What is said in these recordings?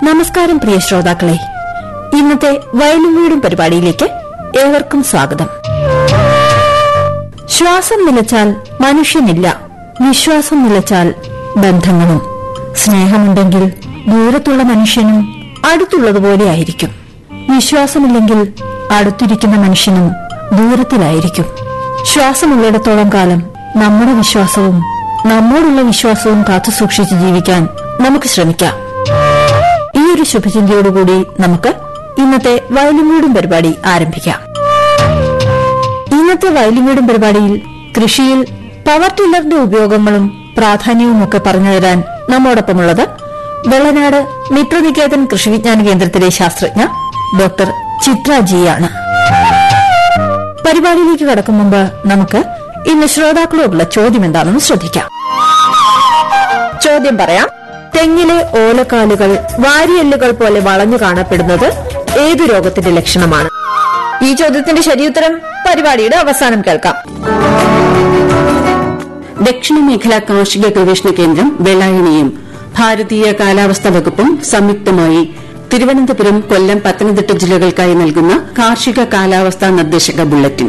നമസ്കാരം പ്രിയ ശ്രോതാക്കളെ ഇന്നത്തെ വയലും വീടും പരിപാടിയിലേക്ക് ഏവർക്കും സ്വാഗതം ശ്വാസം നിലച്ചാൽ മനുഷ്യനില്ല വിശ്വാസം നിലച്ചാൽ ബന്ധങ്ങളും സ്നേഹമുണ്ടെങ്കിൽ ദൂരത്തുള്ള മനുഷ്യനും അടുത്തുള്ളതുപോലെയായിരിക്കും വിശ്വാസമില്ലെങ്കിൽ അടുത്തിരിക്കുന്ന മനുഷ്യനും ദൂരത്തിലായിരിക്കും ശ്വാസമുള്ളിടത്തോളം കാലം നമ്മുടെ വിശ്വാസവും നമ്മോടുള്ള വിശ്വാസവും കാത്തുസൂക്ഷിച്ച് ജീവിക്കാൻ നമുക്ക് ശ്രമിക്കാം ഈ ഒരു ശുഭചിന്തയോടുകൂടി നമുക്ക് ഇന്നത്തെ വയലുമൂടും പരിപാടി ആരംഭിക്കാം ഇന്നത്തെ വയലുമൂടും പരിപാടിയിൽ കൃഷിയിൽ പവർ ടില്ലറിന്റെ ഉപയോഗങ്ങളും പ്രാധാന്യവും ഒക്കെ പറഞ്ഞു തരാൻ നമ്മോടൊപ്പമുള്ളത് വെള്ളനാട് മിത്രനികേതൻ കൃഷിവിജ്ഞാന കേന്ദ്രത്തിലെ ശാസ്ത്രജ്ഞ ഡോക്ടർ ചിത്ര ജിയാണ് പരിപാടിയിലേക്ക് കടക്കും മുമ്പ് നമുക്ക് ഇന്ന് ശ്രോതാക്കളോടുള്ള ചോദ്യം എന്താണെന്ന് ശ്രദ്ധിക്കാം ചോദ്യം പറയാം തെങ്ങിലെ ഓലക്കാലുകൾ വാരിയെല്ലുകൾ പോലെ വളഞ്ഞു കാണപ്പെടുന്നത് ഏതു രോഗത്തിന്റെ ലക്ഷണമാണ് ഈ ചോദ്യത്തിന്റെ ശരിയുത്തരം പരിപാടിയുടെ അവസാനം കേൾക്കാം ദക്ഷിണ മേഖലാ കാർഷിക ഗവേഷണ കേന്ദ്രം വെള്ളായണിയും ഭാരതീയ കാലാവസ്ഥാ വകുപ്പും സംയുക്തമായി തിരുവനന്തപുരം കൊല്ലം പത്തനംതിട്ട ജില്ലകൾക്കായി നൽകുന്ന കാർഷിക കാലാവസ്ഥാ നിർദ്ദേശക ബുള്ളറ്റിൻ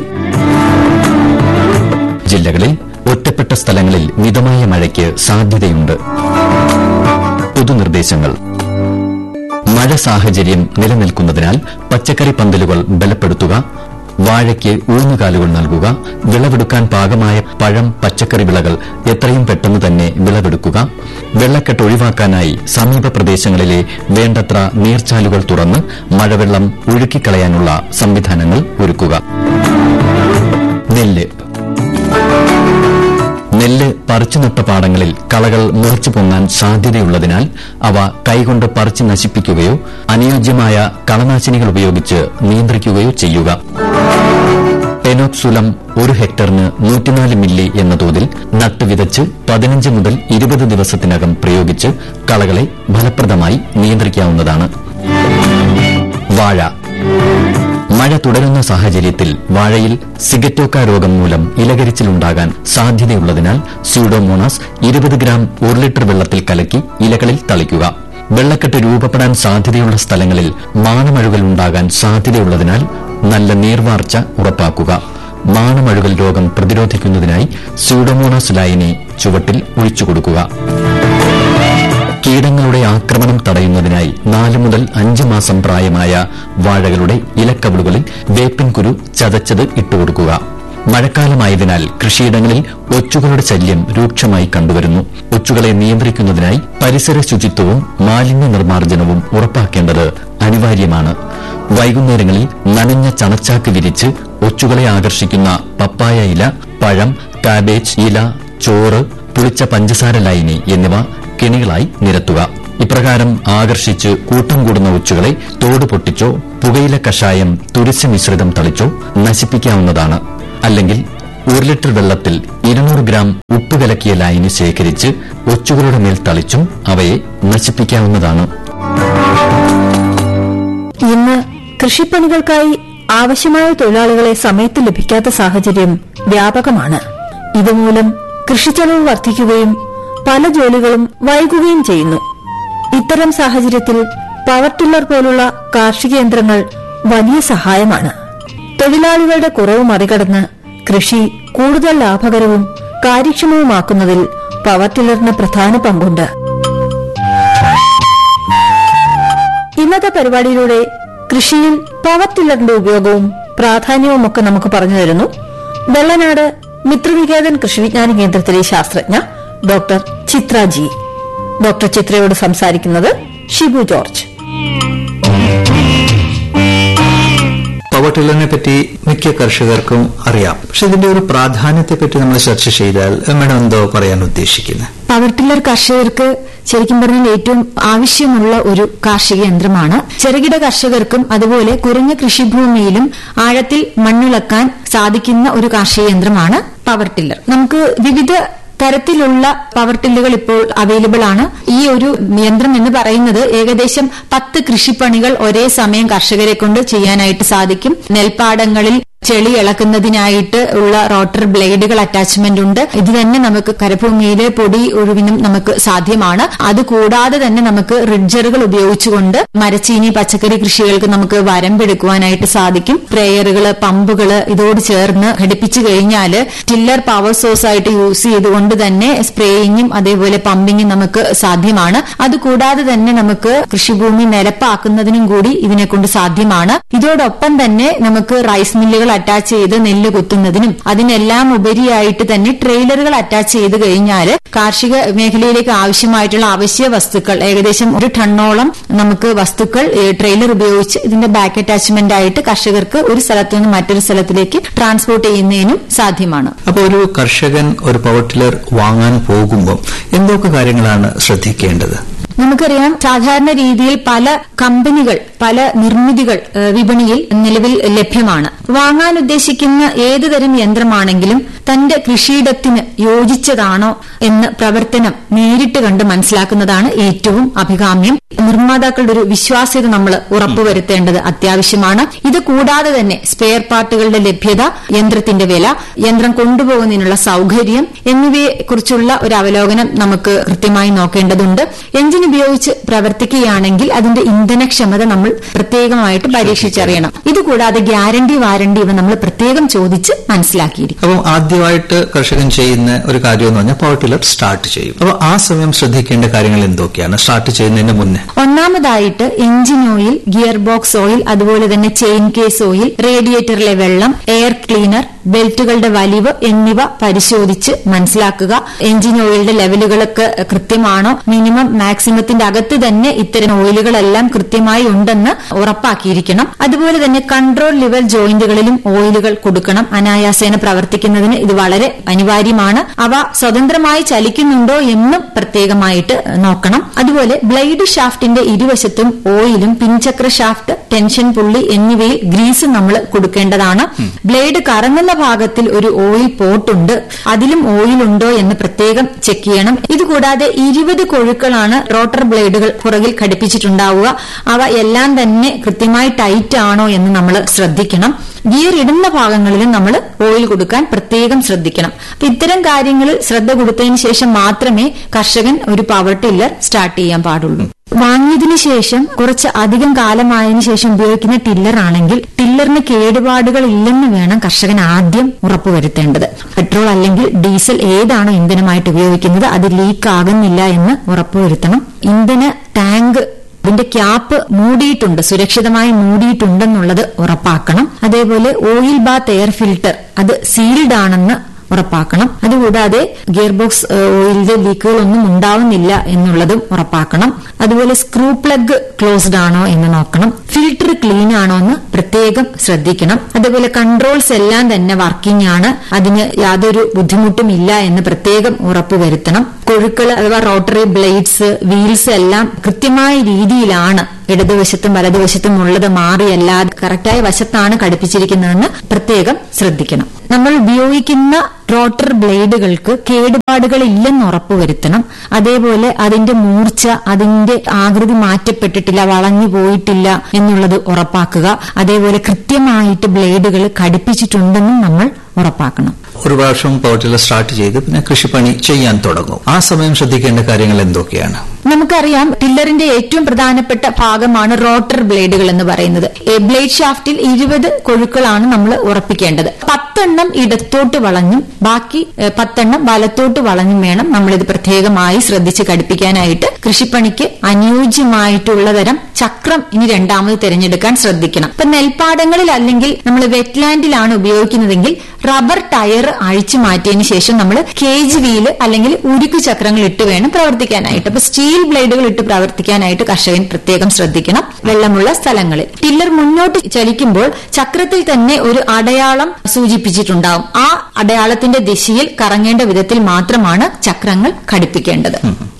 ജില്ലകളിൽ ഒറ്റപ്പെട്ട സ്ഥലങ്ങളിൽ മിതമായ മഴയ്ക്ക് സാധ്യതയുണ്ട് പൊതുനിർദ്ദേശങ്ങൾ മഴ സാഹചര്യം നിലനിൽക്കുന്നതിനാൽ പച്ചക്കറി പന്തലുകൾ ബലപ്പെടുത്തുക വാഴയ്ക്ക് ഊന്നുകാലുകൾ നൽകുക വിളവെടുക്കാൻ പാകമായ പഴം പച്ചക്കറി വിളകൾ എത്രയും പെട്ടെന്ന് തന്നെ വിളവെടുക്കുക വെള്ളക്കെട്ട് ഒഴിവാക്കാനായി സമീപ പ്രദേശങ്ങളിലെ വേണ്ടത്ര നീർച്ചാലുകൾ തുറന്ന് മഴവെള്ളം ഒഴുക്കിക്കളയാനുള്ള സംവിധാനങ്ങൾ ഒരുക്കുക നെല്ല് നെല്ല് പറിച്ചു നട്ട പാടങ്ങളിൽ കളകൾ മുളച്ചു പൊങ്ങാൻ സാധ്യതയുള്ളതിനാൽ അവ കൈകൊണ്ട് പറിച്ചു നശിപ്പിക്കുകയോ അനുയോജ്യമായ കളനാശിനികൾ ഉപയോഗിച്ച് നിയന്ത്രിക്കുകയോ ചെയ്യുക പെനോക്സുലം ഒരു ഹെക്ടറിന് നൂറ്റിനാല് മില്ലി എന്ന തോതിൽ നട്ടുവിതച്ച് പതിനഞ്ച് മുതൽ ഇരുപത് ദിവസത്തിനകം പ്രയോഗിച്ച് കളകളെ ഫലപ്രദമായി നിയന്ത്രിക്കാവുന്നതാണ് വാഴ മഴ തുടരുന്ന സാഹചര്യത്തിൽ വാഴയിൽ സിഗറ്റോക്ക രോഗം മൂലം ഇലകരിച്ചിലുണ്ടാകാൻ സാധ്യതയുള്ളതിനാൽ സ്യൂഡോമോണാസ് ഇരുപത് ഗ്രാം ഒരു ലിറ്റർ വെള്ളത്തിൽ കലക്കി ഇലകളിൽ തളിക്കുക വെള്ളക്കെട്ട് രൂപപ്പെടാൻ സാധ്യതയുള്ള സ്ഥലങ്ങളിൽ മാണമഴുകൽ ഉണ്ടാകാൻ സാധ്യതയുള്ളതിനാൽ നല്ല നീർവാർച്ച ഉറപ്പാക്കുക മാണമഴുകൽ രോഗം പ്രതിരോധിക്കുന്നതിനായി സ്യൂഡോമോണാസ് ലൈനെ ചുവട്ടിൽ ഒഴിച്ചുകൊടുക്കുക കീടങ്ങളുടെ ആക്രമണം തടയുന്നതിനായി നാല് മുതൽ അഞ്ച് മാസം പ്രായമായ വാഴകളുടെ ഇലക്കവിളുകളിൽ വേപ്പിൻ കുരു ചതച്ചത് ഇട്ടുകൊടുക്കുക മഴക്കാലമായതിനാൽ കൃഷിയിടങ്ങളിൽ ഒച്ചുകളുടെ ശല്യം രൂക്ഷമായി കണ്ടുവരുന്നു ഒച്ചുകളെ നിയന്ത്രിക്കുന്നതിനായി പരിസര ശുചിത്വവും മാലിന്യ നിർമ്മാർജ്ജനവും ഉറപ്പാക്കേണ്ടത് അനിവാര്യമാണ് വൈകുന്നേരങ്ങളിൽ നനഞ്ഞ ചണച്ചാക്ക് വിരിച്ച് ഒച്ചുകളെ ആകർഷിക്കുന്ന പപ്പായ ഇല പഴം കാബേജ് ഇല ചോറ് പുളിച്ച പഞ്ചസാര ലൈനി എന്നിവ കെണികളായി നിരത്തുക ഇപ്രകാരം ആകർഷിച്ച് കൂട്ടം കൂടുന്ന ഒച്ചുകളെ തോട് പൊട്ടിച്ചോ പുകയില കഷായം തുരിശ മിശ്രിതം തളിച്ചോ നശിപ്പിക്കാവുന്നതാണ് അല്ലെങ്കിൽ ഒരു ലിറ്റർ വെള്ളത്തിൽ ഇരുന്നൂറ് ഗ്രാം ഉപ്പ് കലക്കിയ ലൈന് ശേഖരിച്ച് ഒച്ചുകളുടെ മേൽ തളിച്ചും അവയെ നശിപ്പിക്കാവുന്നതാണ് ഇന്ന് കൃഷിപ്പണികൾക്കായി ആവശ്യമായ തൊഴിലാളികളെ സമയത്ത് ലഭിക്കാത്ത സാഹചര്യം വ്യാപകമാണ് ഇതുമൂലം കൃഷിച്ചെലവ് വർദ്ധിക്കുകയും പല ജോലികളും വൈകുകയും ചെയ്യുന്നു ഇത്തരം സാഹചര്യത്തിൽ പവർ ടില്ലർ പോലുള്ള കാർഷിക യന്ത്രങ്ങൾ വലിയ സഹായമാണ് തൊഴിലാളികളുടെ കുറവ് മറികടന്ന് കൃഷി കൂടുതൽ ലാഭകരവും കാര്യക്ഷമവുമാക്കുന്നതിൽ പവർ ടില്ലറിന് പ്രധാന പങ്കുണ്ട് ഇന്നത്തെ പരിപാടിയിലൂടെ കൃഷിയിൽ പവർ ടില്ലറിന്റെ ഉപയോഗവും പ്രാധാന്യവും ഒക്കെ നമുക്ക് പറഞ്ഞു തരുന്നു വെള്ളനാട് മിത്രനികേതൻ കൃഷിവിജ്ഞാന കേന്ദ്രത്തിലെ ശാസ്ത്രജ്ഞ ഡോക്ടർ ചിത്ര ജി ഡോക്ടർ ചിത്രയോട് സംസാരിക്കുന്നത് ഷിബു ജോർജ് പവർ ടില്ലറിനെ പറ്റി മിക്ക കർഷകർക്കും അറിയാം പക്ഷെ ഇതിന്റെ ഒരു പ്രാധാന്യത്തെ പറ്റി നമ്മൾ ചർച്ച ചെയ്താൽ മാഡം എന്തോ പറയാൻ ഉദ്ദേശിക്കുന്നത് പവർ ടില്ലർ കർഷകർക്ക് ശരിക്കും പറഞ്ഞാൽ ഏറ്റവും ആവശ്യമുള്ള ഒരു കാർഷിക യന്ത്രമാണ് ചെറുകിട കർഷകർക്കും അതുപോലെ കുറഞ്ഞ കൃഷിഭൂമിയിലും ആഴത്തിൽ മണ്ണിളക്കാൻ സാധിക്കുന്ന ഒരു കാർഷിക യന്ത്രമാണ് പവർ ടില്ലർ നമുക്ക് വിവിധ തരത്തിലുള്ള പവർ ടില്ലുകൾ ഇപ്പോൾ അവൈലബിൾ ആണ് ഈ ഒരു യന്ത്രം എന്ന് പറയുന്നത് ഏകദേശം പത്ത് കൃഷിപ്പണികൾ ഒരേ സമയം കർഷകരെ കൊണ്ട് ചെയ്യാനായിട്ട് സാധിക്കും നെൽപ്പാടങ്ങളിൽ ചെളി ഇളക്കുന്നതിനായിട്ട് ഉള്ള റോട്ടർ ബ്ലേഡുകൾ അറ്റാച്ച്മെന്റ് ഉണ്ട് ഇത് തന്നെ നമുക്ക് കരഭൂമിയിലെ പൊടി ഒഴിവിനും നമുക്ക് സാധ്യമാണ് അതുകൂടാതെ തന്നെ നമുക്ക് റിഡ്ജറുകൾ ഉപയോഗിച്ചുകൊണ്ട് മരച്ചീനി പച്ചക്കറി കൃഷികൾക്ക് നമുക്ക് വരമ്പെടുക്കുവാനായിട്ട് സാധിക്കും സ്പ്രേയറുകൾ പമ്പുകൾ ഇതോട് ചേർന്ന് ഘടിപ്പിച്ചു കഴിഞ്ഞാൽ ടില്ലർ പവർ സോഴ്സ് ആയിട്ട് യൂസ് ചെയ്തുകൊണ്ട് തന്നെ സ്പ്രേയിങ്ങും അതേപോലെ പമ്പിങ്ങും നമുക്ക് സാധ്യമാണ് അതുകൂടാതെ തന്നെ നമുക്ക് കൃഷിഭൂമി നിരപ്പാക്കുന്നതിനും കൂടി ഇതിനെ കൊണ്ട് സാധ്യമാണ് ഇതോടൊപ്പം തന്നെ നമുക്ക് റൈസ് മില്ലുകൾ അറ്റാച്ച് ചെയ്ത് നെല്ല് കുത്തുന്നതിനും അതിനെല്ലാം ഉപരിയായിട്ട് തന്നെ ട്രെയിലറുകൾ അറ്റാച്ച് ചെയ്ത് കഴിഞ്ഞാൽ കാർഷിക മേഖലയിലേക്ക് ആവശ്യമായിട്ടുള്ള അവശ്യ വസ്തുക്കൾ ഏകദേശം ഒരു ടണ്ണോളം നമുക്ക് വസ്തുക്കൾ ഏ, ട്രെയിലർ ഉപയോഗിച്ച് ഇതിന്റെ ബാക്ക് അറ്റാച്ച്മെന്റ് ആയിട്ട് കർഷകർക്ക് ഒരു സ്ഥലത്തു നിന്ന് മറ്റൊരു സ്ഥലത്തിലേക്ക് ട്രാൻസ്പോർട്ട് ചെയ്യുന്നതിനും സാധ്യമാണ് അപ്പോൾ ഒരു കർഷകൻ ഒരു പവർ ടില്ലർ വാങ്ങാൻ പോകുമ്പോൾ എന്തൊക്കെ കാര്യങ്ങളാണ് ശ്രദ്ധിക്കേണ്ടത് നമുക്കറിയാം സാധാരണ രീതിയിൽ പല കമ്പനികൾ പല നിർമ്മിതികൾ ഏഹ്, വിപണിയിൽ നിലവിൽ ലഭ്യമാണ് വാങ്ങാൻ ഉദ്ദേശിക്കുന്ന ഏത് തരം യന്ത്രമാണെങ്കിലും തന്റെ കൃഷിയിടത്തിന് യോജിച്ചതാണോ എന്ന് പ്രവർത്തനം നേരിട്ട് കണ്ട് മനസ്സിലാക്കുന്നതാണ് ഏറ്റവും അഭികാമ്യം നിർമ്മാതാക്കളുടെ ഒരു വിശ്വാസ്യത നമ്മൾ ഉറപ്പുവരുത്തേണ്ടത് അത്യാവശ്യമാണ് ഇത് കൂടാതെ തന്നെ സ്പെയർ പാർട്ടുകളുടെ ലഭ്യത യന്ത്രത്തിന്റെ വില യന്ത്രം കൊണ്ടുപോകുന്നതിനുള്ള സൗകര്യം എന്നിവയെ കുറിച്ചുള്ള ഒരു അവലോകനം നമുക്ക് കൃത്യമായി നോക്കേണ്ടതുണ്ട് എഞ്ചിൻ ഉപയോഗിച്ച് പ്രവർത്തിക്കുകയാണെങ്കിൽ അതിന്റെ ഇന്ധനക്ഷമത നമ്മൾ പ്രത്യേകമായിട്ട് പരീക്ഷിച്ചറിയണം ഇതുകൂടാതെ ഗ്യാരണ്ടി വാരണ്ടി ഇവ നമ്മൾ പ്രത്യേകം ചോദിച്ച് മനസ്സിലാക്കിയിരിക്കും അപ്പം ആദ്യമായിട്ട് കർഷകൻ ചെയ്യുന്ന ഒരു കാര്യം എന്ന് പറഞ്ഞാൽ പവർ ടില്ലർ സ്റ്റാർട്ട് ചെയ്യും അപ്പോൾ ആ സമയം ശ്രദ്ധിക്കേണ്ട കാര്യങ്ങൾ എന്തൊക്കെയാണ് സ്റ്റാർട്ട് ചെയ്യുന്നതിന് മുന്നേ ഒന്നാമതായിട്ട് engine oil gear box oil അതുപോലെ തന്നെ ചെയിൻ കേസ് ഓയിൽ റേഡിയേറ്ററിലെ വെള്ളം എയർ ക്ലീനർ ബെൽറ്റുകളുടെ വലിവ് എന്നിവ പരിശോധിച്ച് മനസ്സിലാക്കുക എഞ്ചിൻ ഓയിലിന്റെ ലെവലുകളൊക്കെ കൃത്യമാണോ മിനിമം മാക്സിമത്തിന്റെ അകത്ത് തന്നെ ഇത്തരം ഓയിലുകളെല്ലാം കൃത്യമായി ഉണ്ടെന്ന് ഉറപ്പാക്കിയിരിക്കണം അതുപോലെ തന്നെ കൺട്രോൾ ലെവൽ ജോയിന്റുകളിലും ഓയിലുകൾ കൊടുക്കണം അനായാസേന പ്രവർത്തിക്കുന്നതിന് ഇത് വളരെ അനിവാര്യമാണ് അവ സ്വതന്ത്രമായി ചലിക്കുന്നുണ്ടോ എന്നും പ്രത്യേകമായിട്ട് നോക്കണം അതുപോലെ ബ്ലേഡ് ഷാഫ്റ്റിന്റെ ഇരുവശത്തും ഓയിലും പിൻചക്ര ഷാഫ്റ്റ് ടെൻഷൻ പുള്ളി എന്നിവയിൽ ഗ്രീസ് നമ്മൾ കൊടുക്കേണ്ടതാണ് ബ്ലേഡ് കറങ്ങുന്ന ഭാഗത്തിൽ ഒരു ഓയിൽ പോട്ടുണ്ട് അതിലും ഓയിൽ ഉണ്ടോ എന്ന് പ്രത്യേകം ചെക്ക് ചെയ്യണം ഇതുകൂടാതെ ഇരുപത് കൊഴുക്കളാണ് റോട്ടർ ബ്ലേഡുകൾ പുറകിൽ ഘടിപ്പിച്ചിട്ടുണ്ടാവുക അവ എല്ലാം തന്നെ കൃത്യമായി ടൈറ്റ് ആണോ എന്ന് നമ്മൾ ശ്രദ്ധിക്കണം ഗിയർ ഇടുന്ന ഭാഗങ്ങളിലും നമ്മൾ ഓയിൽ കൊടുക്കാൻ പ്രത്യേകം ശ്രദ്ധിക്കണം അപ്പൊ ഇത്തരം കാര്യങ്ങളിൽ ശ്രദ്ധ കൊടുത്തതിന് ശേഷം മാത്രമേ കർഷകൻ ഒരു പവർ ടില്ലർ സ്റ്റാർട്ട് ചെയ്യാൻ പാടുള്ളൂ വാങ്ങിയതിനു ശേഷം കുറച്ച് അധികം കാലമായതിനു ശേഷം ഉപയോഗിക്കുന്ന ടില്ലർ ആണെങ്കിൽ ടില്ലറിന് കേടുപാടുകൾ ഇല്ലെന്ന് വേണം കർഷകൻ ആദ്യം ഉറപ്പുവരുത്തേണ്ടത് പെട്രോൾ അല്ലെങ്കിൽ ഡീസൽ ഏതാണോ ഇന്ധനമായിട്ട് ഉപയോഗിക്കുന്നത് അത് ലീക്ക് ആകുന്നില്ല എന്ന് ഉറപ്പുവരുത്തണം ഇന്ധന ടാങ്ക് ഇതിന്റെ ക്യാപ്പ് മൂടിയിട്ടുണ്ട് സുരക്ഷിതമായി മൂടിയിട്ടുണ്ടെന്നുള്ളത് ഉറപ്പാക്കണം അതേപോലെ ഓയിൽ ബാത്ത് എയർ ഫിൽട്ടർ അത് സീൽഡ് ആണെന്ന് ഉറപ്പാക്കണം അതുകൂടാതെ ഗിയർ ബോക്സ് ഓയിലിന്റെ ലീക്കുകളൊന്നും ഉണ്ടാവുന്നില്ല എന്നുള്ളതും ഉറപ്പാക്കണം അതുപോലെ സ്ക്രൂ പ്ലഗ് ക്ലോസ്ഡ് ആണോ എന്ന് നോക്കണം ഫിൽട്ടർ ക്ലീൻ ആണോ എന്ന് പ്രത്യേകം ശ്രദ്ധിക്കണം അതുപോലെ കൺട്രോൾസ് എല്ലാം തന്നെ വർക്കിംഗ് ആണ് അതിന് യാതൊരു ബുദ്ധിമുട്ടും ഇല്ല എന്ന് പ്രത്യേകം ഉറപ്പുവരുത്തണം കൊഴുക്കൾ അഥവാ റോട്ടറി ബ്ലേഡ്സ് വീൽസ് എല്ലാം കൃത്യമായ രീതിയിലാണ് ഇടതുവശത്തും വലതുവശത്തും ഉള്ളത് മാറിയല്ലാതെ കറക്റ്റായ വശത്താണ് ഘടിപ്പിച്ചിരിക്കുന്നതെന്ന് പ്രത്യേകം ശ്രദ്ധിക്കണം നമ്മൾ ഉപയോഗിക്കുന്ന റോട്ടർ ബ്ലേഡുകൾക്ക് കേടുപാടുകൾ ഇല്ലെന്ന് ഉറപ്പുവരുത്തണം അതേപോലെ അതിന്റെ മൂർച്ച അതിന്റെ ആകൃതി മാറ്റപ്പെട്ടിട്ടില്ല വളഞ്ഞു പോയിട്ടില്ല എന്നുള്ളത് ഉറപ്പാക്കുക അതേപോലെ കൃത്യമായിട്ട് ബ്ലേഡുകൾ ഘടിപ്പിച്ചിട്ടുണ്ടെന്നും നമ്മൾ ഉറപ്പാക്കണം ഒരു പ്രാവശ്യം പവർ ടില്ലർ സ്റ്റാർട്ട് ചെയ്ത് പിന്നെ കൃഷിപ്പണി ചെയ്യാൻ തുടങ്ങും ആ സമയം ശ്രദ്ധിക്കേണ്ട കാര്യങ്ങൾ എന്തൊക്കെയാണ് നമുക്കറിയാം ടില്ലറിന്റെ ഏറ്റവും പ്രധാനപ്പെട്ട ഭാഗമാണ് റോട്ടർ ബ്ലേഡുകൾ എന്ന് പറയുന്നത് ഈ ബ്ലേഡ് ഷാഫ്റ്റിൽ ഇരുപത് കൊഴുക്കളാണ് നമ്മൾ ഉറപ്പിക്കേണ്ടത് പത്തെണ്ണം ഇടത്തോട്ട് വളഞ്ഞും ബാക്കി ഏഹ്, പത്തെണ്ണം വലത്തോട്ട് വളഞ്ഞും വേണം നമ്മളിത് പ്രത്യേകമായി ശ്രദ്ധിച്ച് ഘടിപ്പിക്കാനായിട്ട് കൃഷിപ്പണിക്ക് അനുയോജ്യമായിട്ടുള്ള തരം ചക്രം ഇനി രണ്ടാമത് തിരഞ്ഞെടുക്കാൻ ശ്രദ്ധിക്കണം ഇപ്പൊ നെൽപ്പാടങ്ങളിൽ അല്ലെങ്കിൽ നമ്മൾ വെറ്റ്ലാൻഡിലാണ് ഉപയോഗിക്കുന്നതെങ്കിൽ റബ്ബർ ടയർ അഴിച്ചു മാറ്റിയതിന് ശേഷം നമ്മൾ കേജ് വീല് അല്ലെങ്കിൽ ഉരുക്കു ചക്രങ്ങൾ ഇട്ട് വേണം പ്രവർത്തിക്കാനായിട്ട് അപ്പൊ സ്റ്റീൽ ബ്ലേഡുകൾ ഇട്ട് പ്രവർത്തിക്കാനായിട്ട് കർഷകൻ പ്രത്യേകം ശ്രദ്ധിക്കണം വെള്ളമുള്ള സ്ഥലങ്ങളിൽ ടില്ലർ മുന്നോട്ട് ചലിക്കുമ്പോൾ ചക്രത്തിൽ തന്നെ ഒരു അടയാളം സൂചിപ്പിച്ചിട്ടുണ്ടാവും ആ അടയാളത്തിന്റെ ദിശയിൽ കറങ്ങേണ്ട വിധത്തിൽ മാത്രമാണ് ചക്രങ്ങൾ ഘടിപ്പിക്കേണ്ടത്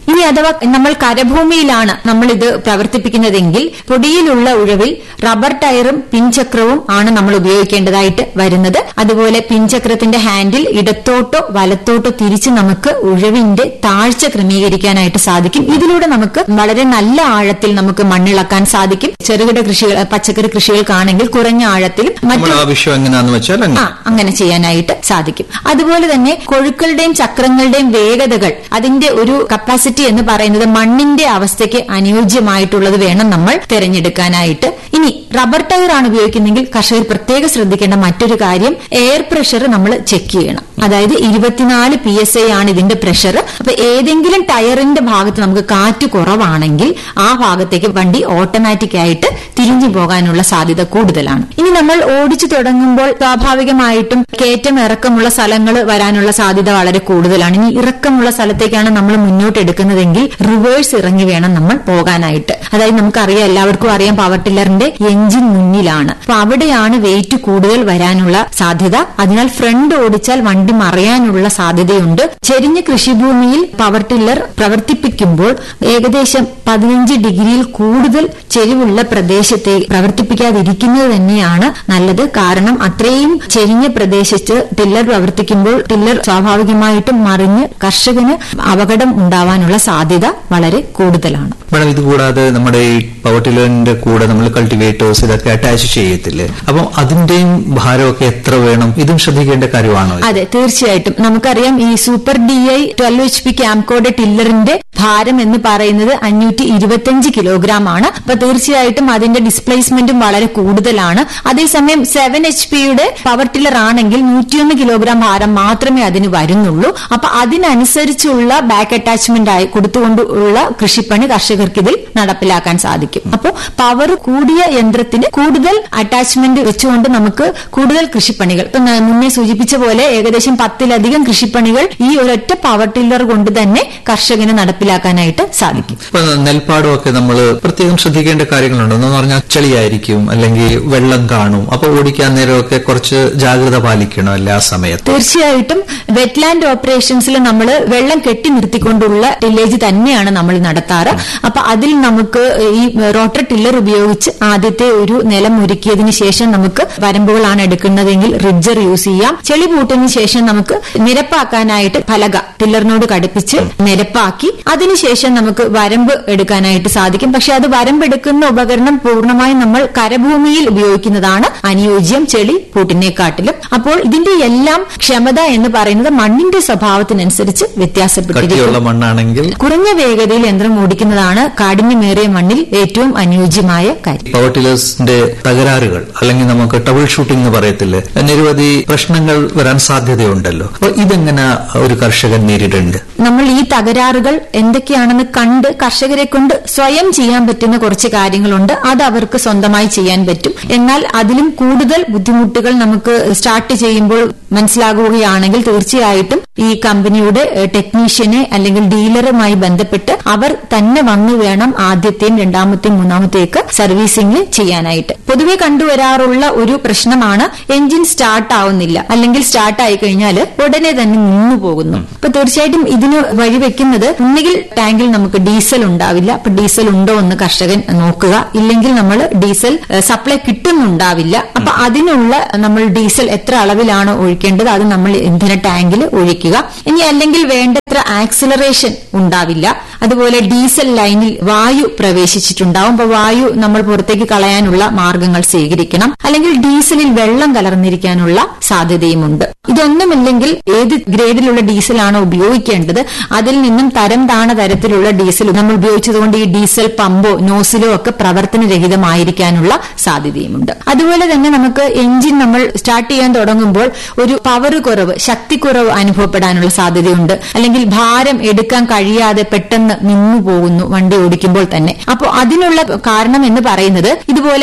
ഇനി അഥവാ നമ്മൾ കരഭൂമിയിലാണ് നമ്മൾ ഇത് പ്രവർത്തിപ്പിക്കുന്നതെങ്കിൽ പൊടിയിലുള്ള ഉഴവിൽ റബ്ബർ ടയറും പിൻചക്രവും ആണ് നമ്മൾ ഉപയോഗിക്കേണ്ടതായിട്ട് വരുന്നത് അതുപോലെ പിൻചക്രത്തിന്റെ ഹാൻഡിൽ ഇടത്തോട്ടോ വലത്തോട്ടോ തിരിച്ച് നമുക്ക് ഉഴവിന്റെ താഴ്ച ക്രമീകരിക്കാനായിട്ട് സാധിക്കും ഇതിലൂടെ നമുക്ക് വളരെ നല്ല ആഴത്തിൽ നമുക്ക് മണ്ണിളക്കാൻ സാധിക്കും ചെറുകിട കൃഷികൾ പച്ചക്കറി കൃഷികൾക്കാണെങ്കിൽ കുറഞ്ഞ ആഴത്തിലും മറ്റു നമ്മുടെ ആവശ്യം എങ്ങനെയാന്ന് വെച്ചാൽ ആ അങ്ങനെ അങ്ങനെ ചെയ്യാനായിട്ട് സാധിക്കും അതുപോലെ തന്നെ കൊഴുക്കളുടെയും ചക്രങ്ങളുടെയും വേഗതകൾ അതിന്റെ ഒരു കപ്പാസിറ്റി എന്ന് പറയുന്നത് മണ്ണിന്റെ അവസ്ഥയ്ക്ക് അനുയോജ്യമായിട്ടുള്ളത് വേണം നമ്മൾ തിരഞ്ഞെടുക്കാനായിട്ട് ഇനി റബ്ബർ ടയർ ആണ് ഉപയോഗിക്കുന്നെങ്കിൽ കർഷകർ പ്രത്യേകം ശ്രദ്ധിക്കേണ്ട മറ്റൊരു കാര്യം എയർ പ്രഷർ നമ്മൾ ചെക്ക് ചെയ്യണം അതായത് ഇരുപത്തിനാല് പി എസ് ഐ ആണ് ഇതിന്റെ പ്രഷർ അപ്പൊ ഏതെങ്കിലും ടയറിന്റെ ഭാഗത്ത് നമുക്ക് കാറ്റ് കുറവാണെങ്കിൽ ആ ഭാഗത്തേക്ക് വണ്ടി ഓട്ടോമാറ്റിക് ആയിട്ട് തിരിഞ്ഞു പോകാനുള്ള സാധ്യത കൂടുതലാണ് ഇനി നമ്മൾ ഓടിച്ചു തുടങ്ങുമ്പോൾ സ്വാഭാവികമായിട്ടും കയറ്റം ഇറക്കമുള്ള സ്ഥലങ്ങൾ വരാനുള്ള സാധ്യത വളരെ കൂടുതലാണ് ഇനി ഇറക്കമുള്ള സ്ഥലത്തേക്കാണ് നമ്മൾ മുന്നോട്ട് എടുക്കുന്നതെങ്കിൽ റിവേഴ്സ് ഇറങ്ങി വേണം നമ്മൾ പോകാനായിട്ട് അതായത് നമുക്കറിയാം എല്ലാവർക്കും അറിയാം പവർ ടില്ലറിന്റെ എഞ്ചിൻ മുന്നിലാണ് അപ്പൊ അവിടെയാണ് വെയിറ്റ് കൂടുതൽ വരാനുള്ള സാധ്യത അതിനാൽ ഫ്രണ്ട് ഓടിച്ചാൽ വണ്ടി മറയാനുള്ള സാധ്യതയുണ്ട് ചെരിഞ്ഞ കൃഷിഭൂമിയിൽ പവർ ടില്ലർ പ്രവർത്തിപ്പിക്കുമ്പോൾ ഏകദേശം പതിനഞ്ച് ഡിഗ്രിയിൽ കൂടുതൽ ചെരിവുള്ള പ്രദേശത്തെ പ്രവർത്തിപ്പിക്കാതിരിക്കുന്നത് തന്നെയാണ് നല്ലത് കാരണം അത്രയും ചെരിഞ്ഞ പ്രദേശത്ത് ടില്ലർ പ്രവർത്തിക്കുമ്പോൾ ടില്ലർ സ്വാഭാവികമായിട്ടും മറിഞ്ഞ് കർഷകന് അപകടം ഉണ്ടാവാനുള്ള സാധ്യത വളരെ കൂടുതലാണ് മാഡം ഇത് കൂടാതെ നമ്മുടെ ഈ പവർ ടില്ലറിന്റെ കൂടെ നമ്മൾ കൾട്ടിവേറ്റേഴ്സ് ഇതൊക്കെ അറ്റാച്ച് ചെയ്യത്തില്ലേ അപ്പം അതിന്റെയും ഭാരമൊക്കെ എത്ര വേണം ഇതും ശ്രദ്ധിക്കേണ്ട കാര്യമാണോ ഇത്? അതെ തീർച്ചയായിട്ടും നമുക്കറിയാം ഈ super D I twelve H P ക്യാംകോഡ് ടില്ലറിന്റെ ഭാരം എന്ന് പറയുന്നത് അഞ്ഞൂറ്റി ഇരുപത്തിയഞ്ച് കിലോഗ്രാം ആണ് അപ്പൊ തീർച്ചയായിട്ടും അതിന്റെ ഡിസ്പ്ലേസ്മെന്റും വളരെ കൂടുതലാണ് അതേസമയം സെവൻ എച്ച് പിയുടെ പവർ ടില്ലർ ആണെങ്കിൽ നൂറ്റിയൊന്ന് കിലോഗ്രാം ഭാരം മാത്രമേ അതിന് വരുന്നുള്ളൂ അപ്പൊ അതിനനുസരിച്ചുള്ള ബാക്ക് അറ്റാച്ച്മെന്റ് ആയി കൊടുത്തുകൊണ്ടുള്ള കൃഷിപ്പണി കർഷകർക്ക് ഇതിൽ നടപ്പിലാക്കാൻ സാധിക്കും അപ്പോൾ പവർ കൂടിയ യന്ത്രത്തിന് കൂടുതൽ അറ്റാച്ച്മെന്റ് വെച്ചുകൊണ്ട് നമുക്ക് കൂടുതൽ കൃഷിപ്പണികൾ ഇപ്പൊ ഞാൻ മുന്നേ സൂചിപ്പിച്ച പോലെ ഏകദേശം പത്തിലധികം കൃഷിപ്പണികൾ ഈ ഒരൊറ്റ പവർ ടില്ലർ കൊണ്ട് തന്നെ കർഷകന് നടപ്പിലാക്കാനായിട്ട് സാധിക്കും ഇപ്പൊ നെൽപ്പാടമൊക്കെ നമ്മൾ പ്രത്യേകം ശ്രദ്ധിക്കേണ്ട കാര്യങ്ങളുണ്ട് എന്ന് പറഞ്ഞാൽ ചെളിയായിരിക്കും അല്ലെങ്കിൽ വെള്ളം കാണും അപ്പൊ ഓടിക്കാൻ നേരമൊക്കെ കുറച്ച് ജാഗ്രത പാലിക്കണം അല്ലേ ആ സമയത്ത് തീർച്ചയായിട്ടും വെറ്റ്ലാൻഡ് ഓപ്പറേഷൻസിൽ നമ്മൾ വെള്ളം കെട്ടി നിർത്തിക്കൊണ്ടുള്ള ടില്ലേജ് തന്നെയാണ് നമ്മൾ നടത്താറ് അപ്പൊ അതിൽ നമുക്ക് ഈ റോട്ടർ ടില്ലർ ഉപയോഗിച്ച് ആദ്യത്തെ ഒരു നിലം ഒരുക്കിയതിന് ശേഷം നമുക്ക് വരമ്പുകളാണ് എടുക്കുന്നതെങ്കിൽ റിഡ്ജർ യൂസ് ചെയ്യാം ചെളി പൂട്ടിന് ശേഷം നമുക്ക് നിരപ്പാക്കാനായിട്ട് ഫലക ടില്ലറിനോട് കടുപ്പിച്ച് നിരപ്പാക്കി അതിനുശേഷം നമുക്ക് വരമ്പ് എടുക്കാനായിട്ട് സാധിക്കും പക്ഷെ അത് വരമ്പെടുക്കുന്ന ഉപകരണം പൂർണ്ണമായും നമ്മൾ കരഭൂമിയിൽ ഉപയോഗിക്കുന്നതാണ് അനുയോജ്യം ചെളി പൂട്ടിനെക്കാട്ടിലും അപ്പോൾ ഇതിന്റെ എല്ലാം ക്ഷമത എന്ന് പറയുന്നത് മണ്ണിന്റെ സ്വഭാവത്തിനനുസരിച്ച് വ്യത്യാസപ്പെട്ടിരിക്കും കട്ടിയുള്ള മണ്ണാണെങ്കിൽ കുറഞ്ഞ വേഗതയിൽ യന്ത്രം ഓടിക്കുന്നതാണ് കാഠിന്യമേറിയ മണ്ണിൽ ഏറ്റവും അനുയോജ്യമായ കാര്യം പവർ ടില്ലേഴ്സിന്റെ തകരാറുകൾ അല്ലെങ്കിൽ നമുക്ക് ടബിൾ ഷൂട്ടിംഗ് എന്ന് പറയത്തില്ലേ നിരവധി പ്രശ്നങ്ങൾ വരാൻ സാധ്യതയുണ്ടല്ലോ അപ്പൊ ഇതെങ്ങനെ ഒരു കർഷകൻ നേരിടേണ്ടത് നമ്മൾ ഈ തകരാറുകൾ എന്തൊക്കെയാണെന്ന് കണ്ട് കർഷകരെ കൊണ്ട് സ്വയം ചെയ്യാൻ പറ്റുന്ന കുറച്ച് കാര്യങ്ങളുണ്ട് അത് അവർക്ക് സ്വന്തമായി ചെയ്യാൻ പറ്റും എന്നാൽ അതിലും കൂടുതൽ ബുദ്ധിമുട്ടുകൾ നമുക്ക് സ്റ്റാർട്ട് ചെയ്യുമ്പോൾ മനസ്സിലാകുകയാണെങ്കിൽ തീർച്ചയായിട്ടും ഈ കമ്പനിയുടെ ഏഹ്, ടെക്നീഷ്യനെ അല്ലെങ്കിൽ ഡീലറുമായി ബന്ധപ്പെട്ട് അവർ തന്നെ വന്നു വേണം ആദ്യത്തെയും രണ്ടാമത്തെയും മൂന്നാമത്തെയൊക്കെ സർവീസിംഗ് ചെയ്യാനായിട്ട് പൊതുവെ കണ്ടുവരാറുള്ള ഒരു പ്രശ്നമാണ് എഞ്ചിൻ സ്റ്റാർട്ട് ആവുന്നില്ല അല്ലെങ്കിൽ സ്റ്റാർട്ട് ആയി കഴിഞ്ഞാൽ ഉടനെ തന്നെ നിന്നു പോകുന്നു അപ്പൊ തീർച്ചയായിട്ടും ഇതിന് വഴിവെക്കുന്നത് ഒന്നുകിൽ ടാങ്കിൽ നമുക്ക് ഡീസൽ ഉണ്ടാവില്ല അപ്പൊ ഡീസൽ ഉണ്ടോ എന്ന് കർഷകൻ നോക്കുക ഇല്ലെങ്കിൽ നമ്മൾ ഡീസൽ ഏഹ്, സപ്ലൈ കിട്ടുന്നുണ്ടാവില്ല അപ്പൊ അതിനുള്ള നമ്മൾ ഡീസൽ എത്ര അളവിലാണോ ഒഴിക്കേണ്ടത് അത് നമ്മൾ ഇന്ധന ടാങ്കിൽ ഒഴിക്കുക ഇനി അല്ലെങ്കിൽ വേണ്ടത്ര ആക്സിലറേഷൻ ഉണ്ടാവില്ല അതുപോലെ ഡീസൽ ലൈനിൽ വായു പ്രവേശിച്ചിട്ടുണ്ടാവും അപ്പൊ വായു നമ്മൾ പുറത്തേക്ക് കളയാനുള്ള മാർഗങ്ങൾ സ്വീകരിക്കണം അല്ലെങ്കിൽ ഡീസലിൽ വെള്ളം കലർന്നിരിക്കാനുള്ള സാധ്യതയുമുണ്ട് ഇതൊന്നുമില്ലെങ്കിൽ ഏത് ഗ്രേഡിലുള്ള ഡീസലാണോ ഉപയോഗിക്കേണ്ടത് അതിൽ നിന്നും തരം താണ തരത്തിലുള്ള ഡീസൽ നമ്മൾ ഉപയോഗിച്ചതുകൊണ്ട് ഈ ഡീസൽ പമ്പോ നോസിലോ ഒക്കെ പ്രവർത്തനരഹിതമായിരിക്കാനുള്ള സാധ്യതയുമുണ്ട് അതുപോലെ തന്നെ നമുക്ക് എഞ്ചിൻ നമ്മൾ സ്റ്റാർട്ട് ചെയ്യാൻ തുടങ്ങുമ്പോൾ ഒരു പവർ കുറവ് ശക്തിക്കുറവ് അനുഭവപ്പെടാനുള്ള സാധ്യതയുണ്ട് അല്ലെങ്കിൽ ഭാരം എടുക്കാൻ കഴിയാതെ പെട്ടെന്ന് നിന്നു പോകുന്നു വണ്ടി ഓടിക്കുമ്പോൾ തന്നെ അപ്പോൾ അതിനുള്ള കാരണം എന്ന് പറയുന്നത് ഇതുപോലെ മുന്നേ സൂചിപ്പിച്ച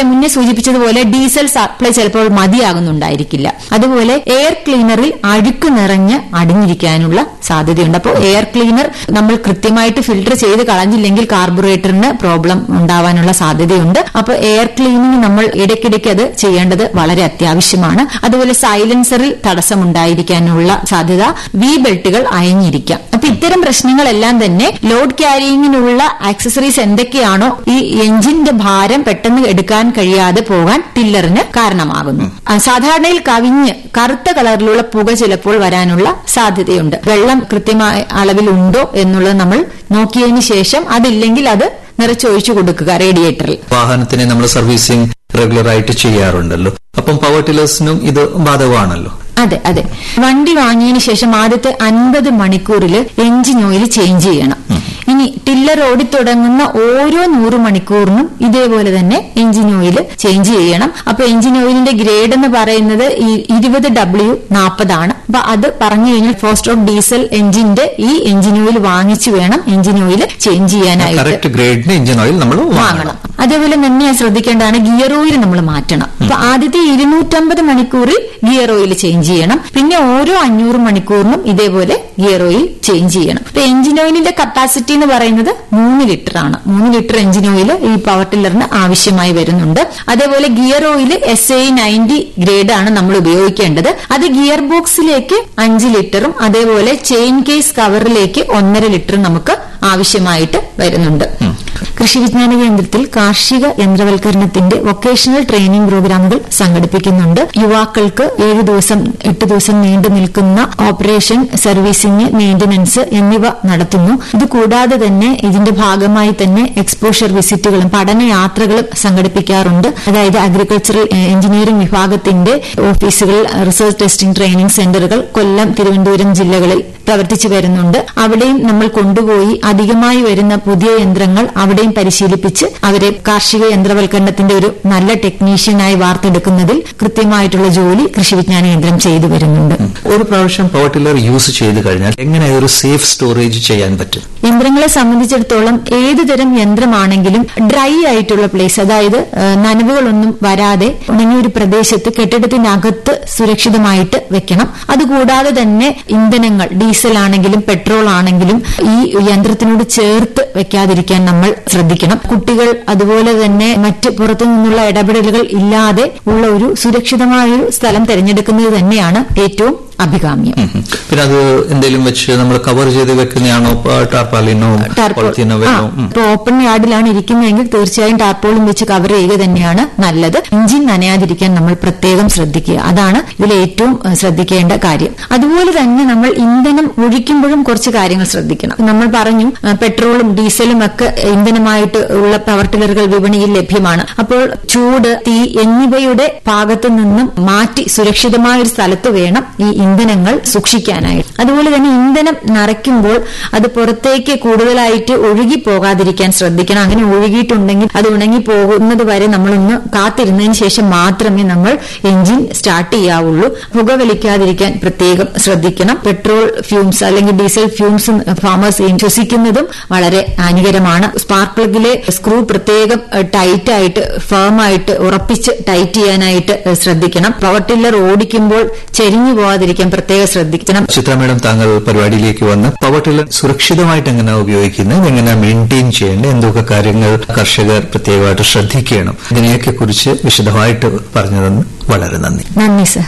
സൂചിപ്പിച്ചതുപോലെ ഡീസൽ സപ്ലൈ ചിലപ്പോൾ മതിയാകുന്നുണ്ടായിരിക്കില്ല അതുപോലെ എയർ ക്ലീനറിൽ അഴുക്ക് നിറഞ്ഞ് അടിഞ്ഞിരിക്കാനുള്ള സാധ്യതയുണ്ട് അപ്പോൾ എയർ ക്ലീനർ നമ്മൾ കൃത്യമായിട്ട് ഫിൽട്ടർ ചെയ്ത് കളഞ്ഞില്ലെങ്കിൽ കാർബറേറ്ററിന് പ്രോബ്ലം ഉണ്ടാവാനുള്ള സാധ്യതയുണ്ട് അപ്പോൾ എയർ ക്ലീനിങ് നമ്മൾ ഇടയ്ക്കിടയ്ക്ക് അത് ചെയ്യേണ്ടത് വളരെ അത്യാവശ്യമാണ് അതുപോലെ സൈലൻസറിൽ തടസ്സമുണ്ടായിരിക്കാനുള്ള സാധ്യത വി ബെൽറ്റുകൾ അയഞ്ഞിരിക്കാം അപ്പൊ ഇത്തരം പ്രശ്നങ്ങളെല്ലാം തന്നെ ലോഡ് ക്യാരിയിങ്ങിനുള്ള ആക്സസറീസ് എന്തൊക്കെയാണോ ഈ എഞ്ചിന്റെ ഭാരം പെട്ടെന്ന് എടുക്കാൻ കഴിയാതെ പോകാൻ ടില്ലറിന് കാരണമാകുന്നു ആ, സാധാരണയിൽ കവിഞ്ഞ് കറുത്ത കളറിലുള്ള പുക ചിലപ്പോൾ വരാനുള്ള സാധ്യതയുണ്ട് വെള്ളം കൃത്യമായ അളവിലുണ്ടോ എന്നുള്ളത് നമ്മൾ നോക്കിയതിന് ശേഷം അതില്ലെങ്കിൽ അത് നിറച്ചൊഴിച്ചു കൊടുക്കുക റേഡിയേറ്ററിൽ വാഹനത്തിനെ നമ്മൾ സർവീസിംഗ് റെഗുലർ ആയിട്ട് ചെയ്യാറുണ്ടല്ലോ അപ്പം പവർ ടിലേഴ്സിനും ഇത് ബാധകമാണല്ലോ അതെ അതെ വണ്ടി വാങ്ങിയതിന് ശേഷം ആദ്യത്തെ അൻപത് മണിക്കൂറിൽ എഞ്ചിൻ ഓയിൽ ചേഞ്ച് ചെയ്യണം ഇനി ടില്ലർ ഓടിത്തുടങ്ങുന്ന ഓരോ നൂറ് മണിക്കൂറിനും ഇതേപോലെ തന്നെ എഞ്ചിൻ ഓയിൽ ചേഞ്ച് ചെയ്യണം അപ്പൊ എഞ്ചിൻ ഓയിലിന്റെ ഗ്രേഡ് എന്ന് പറയുന്നത് ഈ ഇരുപത് ഡബ്ല്യു നാൽപ്പതാണ് അപ്പൊ അത് പറഞ്ഞു കഴിഞ്ഞാൽ ഫോസ്റ്റോക്ക് ഡീസൽ എഞ്ചിന്റെ ഈ എഞ്ചിൻ ഓയിൽ വാങ്ങിച്ചു വേണം എഞ്ചിൻ ഓയിൽ ചേഞ്ച് ചെയ്യാനായിട്ട് കറക്റ്റ് ഗ്രേഡിന് എഞ്ചിൻ ഓയിൽ നമ്മൾ വാങ്ങണം വാങ്ങണം അതേപോലെ തന്നെ ശ്രദ്ധിക്കേണ്ടതാണ് ഗിയർ ഓയിൽ നമ്മൾ മാറ്റണം അപ്പൊ ആദ്യത്തെ ഇരുന്നൂറ്റമ്പത് മണിക്കൂറിൽ ഗിയർ ഓയിൽ ചേഞ്ച് ചെയ്യണം പിന്നെ ഓരോ അഞ്ഞൂറ് മണിക്കൂറിനും ഇതേപോലെ ഗിയർ ഓയിൽ ചേഞ്ച് ചെയ്യണം അപ്പൊ എഞ്ചിൻ ഓയിലിന്റെ കപ്പാസിറ്റി എന്ന് പറയുന്നത് മൂന്ന് ലിറ്റർ ആണ് മൂന്ന് ലിറ്റർ എഞ്ചിൻ ഓയിൽ ഈ പവർ ടില്ലറിന് ആവശ്യമായി വരുന്നുണ്ട് അതേപോലെ gear oil S I ninety grade ആണ് നമ്മൾ ഉപയോഗിക്കേണ്ടത് അത് ഗിയർ ബോക്സിലേക്ക് അഞ്ച് ലിറ്ററും അതേപോലെ ചെയിൻ കേസ് കവറിലേക്ക് ഒന്നര ലിറ്ററും നമുക്ക് ആവശ്യമായിട്ട് വരുന്നുണ്ട് കൃഷി വിജ്ഞാന കേന്ദ്രത്തിൽ കാർഷിക യന്ത്രവൽക്കരണത്തിന്റെ വൊക്കേഷണൽ ട്രെയിനിംഗ് പ്രോഗ്രാമുകൾ സംഘടിപ്പിക്കുന്നുണ്ട് യുവാക്കൾക്ക് ഏഴ് ദിവസം എട്ട് ദിവസം നീണ്ടു നിൽക്കുന്ന ഓപ്പറേഷൻ സർവീസിംഗ് മെയിന്റനൻസ് എന്നിവ നടത്തുന്നു ഇത് കൂടാതെ തന്നെ ഇതിന്റെ ഭാഗമായി തന്നെ എക്സ്പോഷർ വിസിറ്റുകളും പഠനയാത്രകളും സംഘടിപ്പിക്കാറുണ്ട് അതായത് അഗ്രികൾച്ചറൽ എഞ്ചിനീയറിംഗ് വിഭാഗത്തിന്റെ ഓഫീസുകൾ റിസർച്ച് ടെസ്റ്റിംഗ് ട്രെയിനിംഗ് സെന്ററുകൾ കൊല്ലം തിരുവനന്തപുരം ജില്ലകളിൽ പ്രവർത്തിച്ചു വരുന്നുണ്ട് അവിടെയും നമ്മൾ കൊണ്ടുപോയി അധികമായി വരുന്ന പുതിയ യന്ത്രങ്ങൾ അവിടെയും പരിശീലിപ്പിച്ച് അവരെ കാർഷിക യന്ത്രവൽക്കരണത്തിന്റെ ഒരു നല്ല ടെക്നീഷ്യനായി വാർത്തെടുക്കുന്നതിൽ കൃത്യമായിട്ടുള്ള ജോലി കൃഷി വിജ്ഞാന കേന്ദ്രം ചെയ്തു വരുന്നുണ്ട് ഒരു പ്രാവശ്യം പവർ ടില്ലർ യൂസ് ചെയ്ത് കഴിഞ്ഞാൽ എങ്ങനെ ഒരു സേഫ് സ്റ്റോറേജ് ചെയ്യാൻ പറ്റും യന്ത്രങ്ങളെ സംബന്ധിച്ചിടത്തോളം ഏതു തരം യന്ത്രമാണെങ്കിലും ഡ്രൈ ആയിട്ടുള്ള പ്ലേസ് അതായത് ആ, നനവുകളൊന്നും വരാതെ ഉണങ്ങിയ ഒരു പ്രദേശത്ത് കെട്ടിടത്തിനകത്ത് സുരക്ഷിതമായിട്ട് വെക്കണം അതുകൂടാതെ തന്നെ ഇന്ധനങ്ങൾ ഡീസൽ ആണെങ്കിലും പെട്രോൾ ആണെങ്കിലും ഈ യന്ത്രത്തിനോട് ചേർത്ത് വെക്കാതിരിക്കാൻ നമ്മൾ ശ്രദ്ധിക്കണം കുട്ടികൾ അതുപോലെ തന്നെ മറ്റ് പുറത്തു നിന്നുള്ള ഇടപെടലുകൾ ഇല്ലാതെ ഉള്ള ഒരു സുരക്ഷിതമായ ഒരു സ്ഥലം തിരഞ്ഞെടുക്കുന്നത് തന്നെയാണ് ഏറ്റവും അഭികാമ്യം പിന്നെ അത് എന്തെങ്കിലും വെച്ച് നമ്മൾ കവർ ചെയ്ത് വെക്കുന്നതാണോ ടാർപ്പാലിനോ പോളിത്തീനോ വെല്ലോ ഇപ്പൊ ഓപ്പൺ യാർഡിലാണ് ഇരിക്കുന്നതെങ്കിൽ തീർച്ചയായും ടാർപോളും വെച്ച് കവർ ചെയ്യുക തന്നെയാണ് നല്ലത് എഞ്ചിൻ നനയാതിരിക്കാൻ നമ്മൾ പ്രത്യേകം ശ്രദ്ധിക്കുക അതാണ് ഇതിൽ ഏറ്റവും ഏഹ്, ശ്രദ്ധിക്കേണ്ട കാര്യം അതുപോലെ തന്നെ നമ്മൾ ഇന്ധനം ഒഴിക്കുമ്പോഴും കുറച്ച് കാര്യങ്ങൾ ശ്രദ്ധിക്കണം നമ്മൾ പറഞ്ഞു ഏഹ്, പെട്രോളും ഡീസലും ഒക്കെ ഇന്ധനമായിട്ട് ഉള്ള പവർ ടില്ലറുകൾ വിപണിയിൽ ലഭ്യമാണ് അപ്പോൾ ചൂട് തീ എന്നിവയുടെ ഭാഗത്തു നിന്നും മാറ്റി സുരക്ഷിതമായ ഒരു സ്ഥലത്ത് വേണം ഈ ഇന്ധനങ്ങൾ സൂക്ഷിക്കാനായിട്ട് അതുപോലെ തന്നെ ഇന്ധനം നിറയ്ക്കുമ്പോൾ അത് പുറത്തേക്ക് കൂടുതലായിട്ട് ഒഴുകി പോകാതിരിക്കാൻ ശ്രദ്ധിക്കണം അങ്ങനെ ഒഴുകിയിട്ടുണ്ടെങ്കിൽ അത് ഉണങ്ങി പോകുന്നത് വരെ നമ്മളൊന്ന് കാത്തിരുന്നതിന് ശേഷം മാത്രമേ നമ്മൾ എഞ്ചിൻ സ്റ്റാർട്ട് ചെയ്യാവുള്ളൂ പുക വലിക്കാതിരിക്കാൻ പ്രത്യേകം ശ്രദ്ധിക്കണം പെട്രോൾ ഫ്യൂംസ് അല്ലെങ്കിൽ ഡീസൽ ഫ്യൂംസ് ഫാമേഴ്സ് ശ്വസിക്കുന്നതും വളരെ ഹാനികരമാണ് സ്പാർക്ക് പ്ലഗിലെ സ്ക്രൂ പ്രത്യേകം ടൈറ്റ് ആയിട്ട് ഫേം ആയിട്ട് ഉറപ്പിച്ച് ടൈറ്റ് ചെയ്യാനായിട്ട് ഏഹ്, ശ്രദ്ധിക്കണം പവർ ടില്ലർ ഓടിക്കുമ്പോൾ ചെരിഞ്ഞു പോകാതിരിക്കാൻ പ്രത്യേകം ശ്രദ്ധിക്കണം ചിത്ര മേഡം താങ്കൾ പരിപാടിയിലേക്ക് വന്ന് പവർ ടില്ലർ സുരക്ഷിതമായിട്ട് എങ്ങനെ ഉപയോഗിക്കുന്നത് എങ്ങനെ മെയിൻറ്റെയിൻ ചെയ്യേണ്ടത് എന്തൊക്കെ കാര്യങ്ങൾ കർഷകർ പ്രത്യേകമായിട്ട് ശ്രദ്ധിക്കണം ഇതിനെയൊക്കെ കുറിച്ച് വിശദമായിട്ട് പറഞ്ഞതെന്ന് വളരെ നന്ദി നന്ദി സർ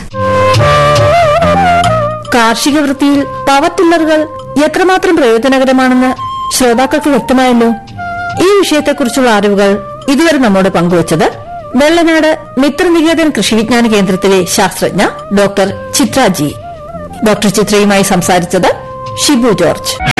കാർഷിക വൃത്തിയിൽ പവർ ടില്ലറുകൾ എത്രമാത്രം പ്രയോജനകരമാണെന്ന് ശ്രോതാക്കൾക്ക് വ്യക്തമായല്ലോ ഈ വിഷയത്തെക്കുറിച്ചുള്ള അറിവുകൾ ഇതുവരെ നമ്മോട് പങ്കുവച്ചത് വെള്ളനാട് മിത്രനികേതൻ കൃഷി വിജ്ഞാന കേന്ദ്രത്തിലെ ശാസ്ത്രജ്ഞ ഡോക്ടർ ചിത്ര ജി ഡോക്ടർ ചിത്രയുമായി സംസാരിച്ചത് ഷിബു ജോർജ്